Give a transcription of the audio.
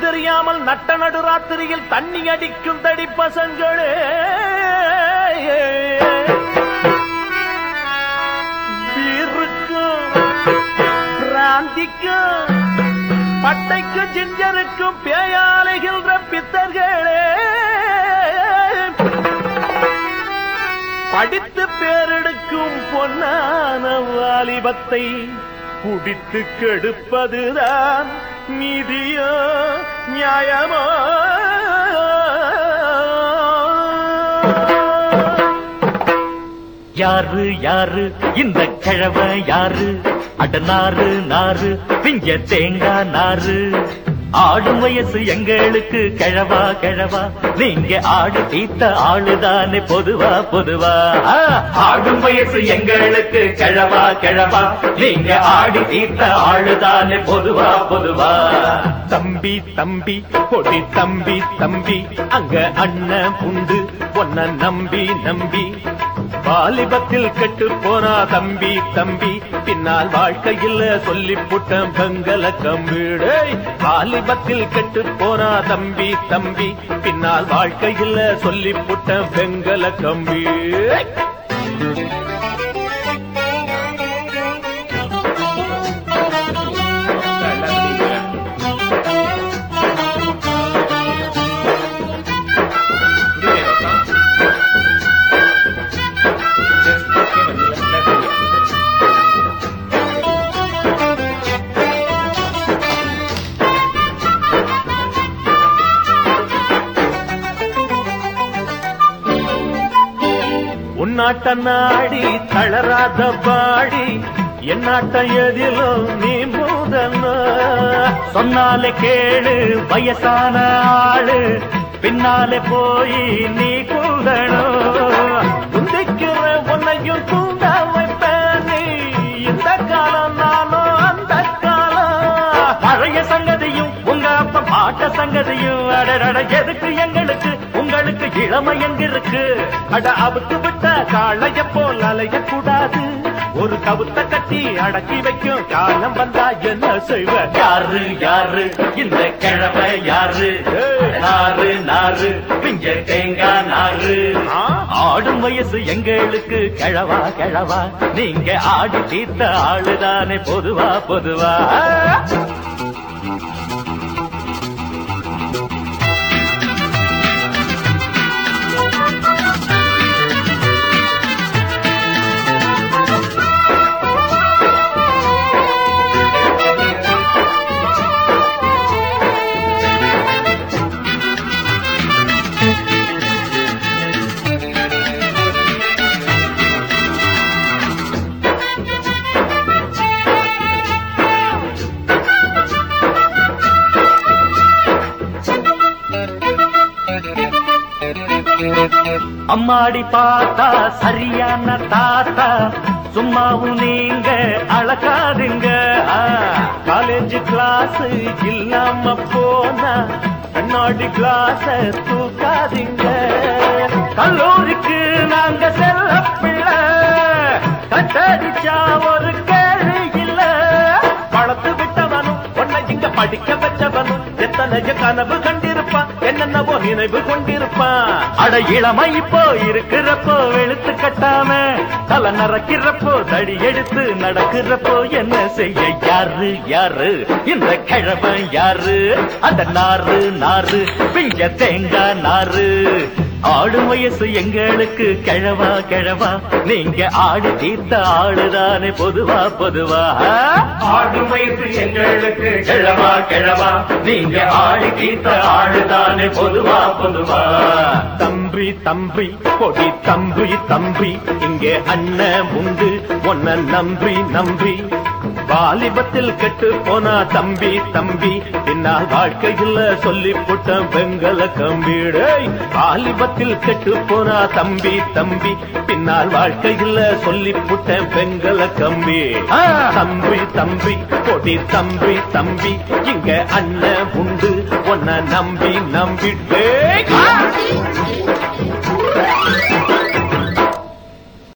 தெரியாமல் நட்ட நடுராத்திரியில் தண்ணி அடிக்கும் தடி பசங்களே வீருக்கும் பிராந்திக்கும் பட்டைக்கும் ஜிஞ்சருக்கும் பேயாலைகின்ற பித்தர்களே படித்து பேரெடுக்கும் பொன்னான வாலிபத்தை குடித்து கெடுப்பதுதான் நீதியோ நியாயமோ யாரு யாரு இந்த கிழவ யாரு அட நாறு நாறு பிஞ்ச தேங்காய் நாறு ஆடும் வயசு எங்களுக்கு கிழவா கிழவா நீங்க ஆடு தீத்த ஆளுதானே பொதுவா பொதுவா ஆ, ஆடும் வயசு எங்களுக்கு கிழவா கிழவா நீங்க ஆடி தீத்த ஆளுதானே பொதுவா பொதுவா தம்பி தம்பி கொடி தம்பி தம்பி அங்க அண்ணன் உண்டு ஒன்ன நம்பி நம்பி வாலிபத்தில் கெட்டு போனா தம்பி தம்பி பின்னால் வாழ்க்கையில் சொல்லி புட்டம் பெங்கல கம்பீடு வாலிபத்தில் கெட்டு போனா தம்பி தம்பி பின்னால் வாழ்க்கையில் சொல்லி புட்டம் பெங்கல கம்பி உன்னாட்ட நாடி தளராத பாடி என்னாட்ட எதிலும் நீ முதல்ல சொன்னாலே கேளு வயசான ஆளு பின்னாலே போய் நீ கூடணும் உந்திக்கிற உன்னையும் தூங்க வைப்பேன் நீ இந்த காலம் நானும் அந்த காலம் பழைய சங்கதியும் உங்க அப்ப பாட்ட சங்கதியும் அடடட எதுக்கு எங்களுக்கு உங்களுக்கு இளமை எங்க இருக்கு அட அவுத்து விட்ட காளைய போல் அலைய கூடாது ஒரு கவுத்த கட்டி அடக்கி வைக்கும் காலம் வந்தா என்ன செய்வ யாரு யாரு இந்த கிழமை யாரு நாறு நாறு பிஞ்ச தேங்காய் நாறு ஆ? ஆடும் வயசு எங்களுக்கு கிழவா கிழவா நீங்க ஆடி தீர்த்த ஆளுதானே பொதுவா பொதுவா அம்மாடி பார்த்தா சரியான தாத்தா சும்மாவும் நீங்க அழகாதுங்க காலேஜ் கிளாஸ் இல்லாம போனா கண்ணாடி கிளாஸ் தூக்காதீங்க கல்லூரிக்கு நாங்க செல்ல பிள்ளை கட்டடிச்சா ஒரு கேள்வி இல்ல வளர்த்து விட்டவனும் உன்னை இங்க படிக்க வச்சவனும் எத்தனைய கனவு கண்டிருப்பான் என்னென்னவோ நினைவு கொண்டிருப்பான் அட இளமை இப்போ இருக்கிறப்போ வெளுத்து கட்டாம தலை நறக்கிறப்போ தடி எடுத்து நடக்கிறப்போ என்ன செய்ய யாரு யாரு இந்த கிழவன் யாரு அந்த நாறு நாறு பிஞ்ச தேங்காய் நாறு ஆடும் வயசு எங்களுக்கு கிழவா கிழவா நீங்க ஆடு தீர்த்த ஆளுதானே பொதுவா பொதுவா ஆடும் வயசு எங்களுக்கு கிழவா கிழவா நீங்க ஆடி தீர்த்த ஆளுதானே பொதுவா பொதுவா தம்பி தம்பி கொடி தம்பி தம்பி இங்கே அண்ணன் உண்டு உன்னை நம்பி நம்பி வாலிபத்தில் கெட்டு போனா தம்பி தம்பி பின்னால் வாழ்க்கையில் சொல்லி போட்ட வெங்கல கம்பீடு வாலிபத்தில் கெட்டு போனா தம்பி தம்பி பின்னால் வாழ்க்கையில் சொல்லி போட்ட வெங்கல கம்பி ஆ, தம்பி தம்பி கொடி தம்பி தம்பி இங்க அண்ணன் உண்டு உன்னை நம்பி நம்பிட்டே Thank you.